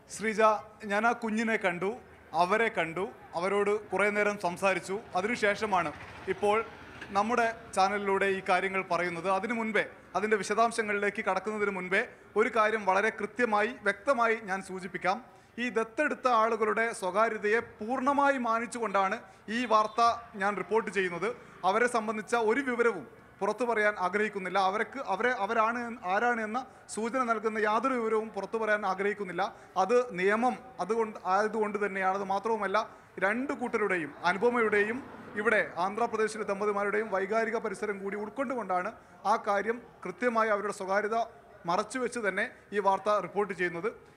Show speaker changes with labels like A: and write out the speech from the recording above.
A: ശ്രീജ ഞാൻ ആ കുഞ്ഞിനെ കണ്ടു അവരെ കണ്ടു അവരോട് കുറേ നേരം സംസാരിച്ചു അതിനുശേഷമാണ് ഇപ്പോൾ നമ്മുടെ ചാനലിലൂടെ ഈ കാര്യങ്ങൾ പറയുന്നത് അതിനു മുൻപേ അതിൻ്റെ വിശദാംശങ്ങളിലേക്ക് കടക്കുന്നതിന് മുൻപേ ഒരു കാര്യം വളരെ കൃത്യമായി വ്യക്തമായി ഞാൻ സൂചിപ്പിക്കാം ഈ ദത്തെടുത്ത ആളുകളുടെ സ്വകാര്യതയെ പൂർണ്ണമായി മാനിച്ചുകൊണ്ടാണ് ഈ വാർത്ത ഞാൻ റിപ്പോർട്ട് ചെയ്യുന്നത് അവരെ സംബന്ധിച്ച ഒരു വിവരവും പുറത്തു പറയാൻ ആഗ്രഹിക്കുന്നില്ല അവർക്ക് അവരെ അവരാണ് എന്ന് ആരാണ് എന്ന സൂചന നൽകുന്ന യാതൊരു വിവരവും പുറത്തു പറയാൻ ആഗ്രഹിക്കുന്നില്ല അത് നിയമം അതുകൊണ്ട് ആയതുകൊണ്ട് തന്നെയാണ് അത് മാത്രവുമല്ല രണ്ട് കൂട്ടരുടെയും അനുപമയുടെയും ഇവിടെ ആന്ധ്രാപ്രദേശിലെ ദമ്പതിമാരുടെയും വൈകാരിക പരിസരം കൂടി ഉൾക്കൊണ്ടുകൊണ്ടാണ് ആ കാര്യം കൃത്യമായി അവരുടെ സ്വകാര്യത മറച്ചുവെച്ച് തന്നെ ഈ വാർത്ത റിപ്പോർട്ട് ചെയ്യുന്നത്